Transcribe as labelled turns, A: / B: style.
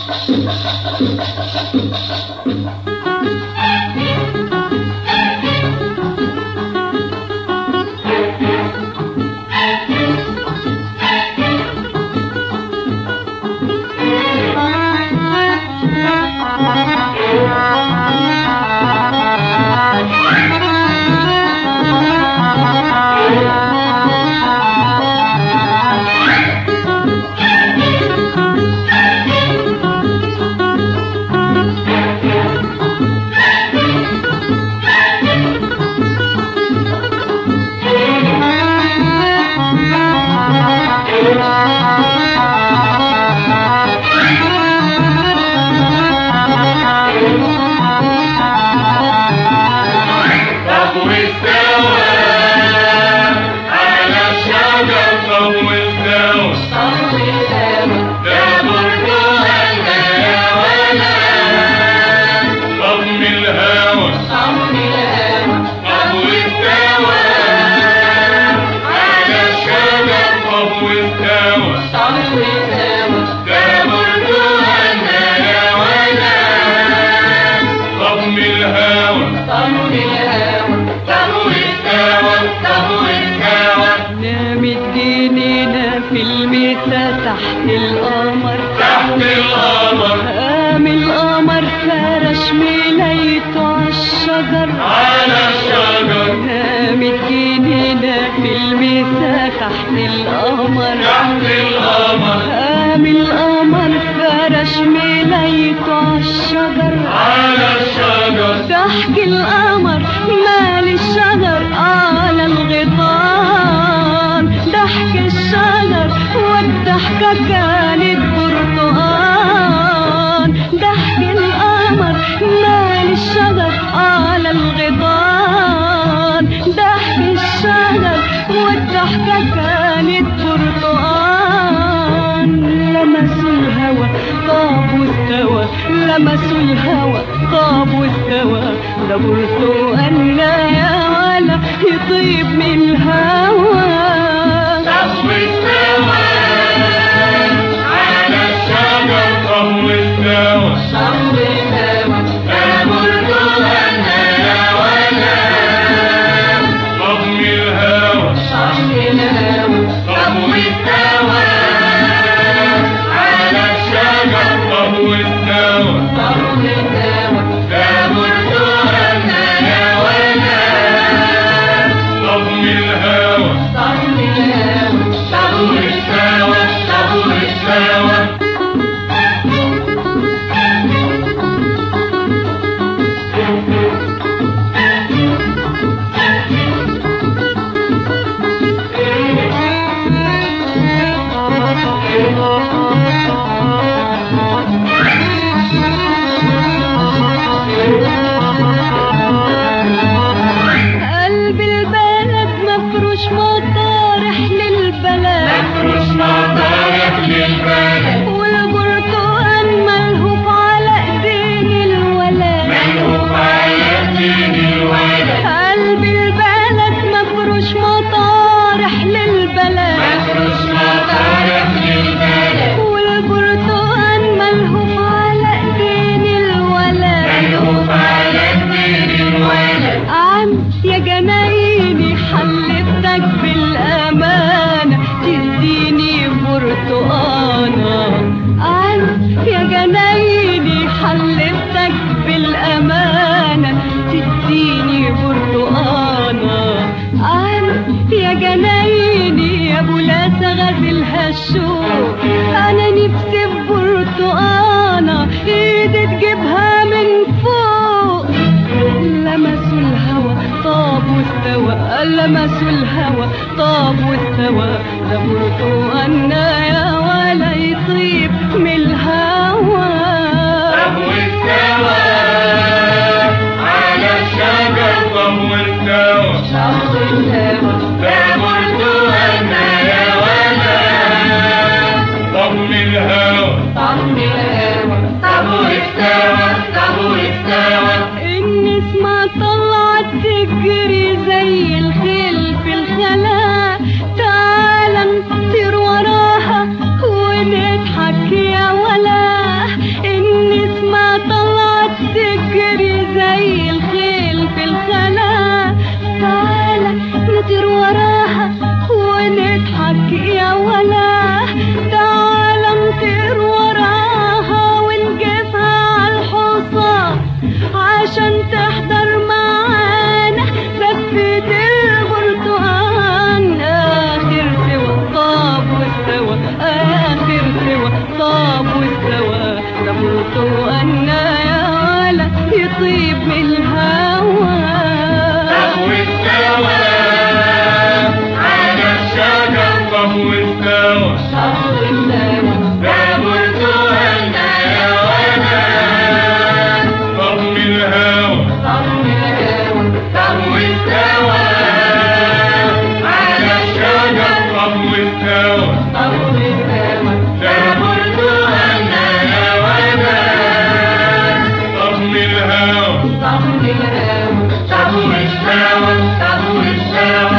A: طب واستوى على الشجر طب واستوى ده برتقال يا ولد طب من الهوى طب واستوى على الشجر طب واستوى ده برتقال يا ولد طب من الهوى طب واستوى طب واستوى
B: نامت جنينة في المسا تحت القمر
A: تحت القمر
B: قام القمر فرش ملايته عالشجر
A: على الشجر
B: نامت جنينة في المسا تحت القمر
A: تحت القمر
B: قام القمر فرش ملايته عالشجر
A: على الشجر
B: ضحك القمر مال الشجر على الغيطان ضحك الشجر والضحكة كانت برتقان ضحك القمر مال الشجر على الغيطان ضحك الشجر والضحكة كانت برتقان لمسوا الهوى طاب واستوى لمسوا الهوى طاب واستوى ده برتقال يا ولا يطيب من الهوى
A: طب واستوى على الشجر طب واستوى ده برتقال يا ولد طب من الهوى طب واستوى على الشجر طب واستوى ده برتقال يا ولد طب من الهوى طب واستوى طب واستوى
B: قلب البلد مفروش مطارح للبلد
A: مفروش مطارح للبلد
B: والبرتقال ملهوف على ايدين الولد
A: ملهوف على دين الولد
B: قلب البلد مفروش مطارح للبلد
A: مفروش مطارح للبلد
B: والبرتقال ملهوف على ايدين الولد
A: ملهوف على دين الولد
B: عم يا جنايني حلفتك بالأمانة تديني برتقانة عم يا جنايني حلفتك بالأمانة تديني برتقانة عم يا جنايني يا ابو لا غازل هالشوق انا نفسي ببرتقانة ايدي تجيبها من فوق لمسوا الهوى طاب واستوى لمسوا الهوى طاب واستوى ده برتقالنا يا ولا يطيب من الهوى
A: طب واستوى على الشجر طب واستوى ده برتقال يا ولد طب من الهوى طب واستوى طب واستوى
B: النسمة طلعت تجري زي الخيل في الخلا تعال نطير وراها بالهوى
A: طب واستوى على الشجر طب واستوى ده برتقالنا يا ولد طب من الهوى طب واستوى على الشجر طب واستوى ده برتقالنا يا ولد طب من الهوى طب واستوى طب واستوى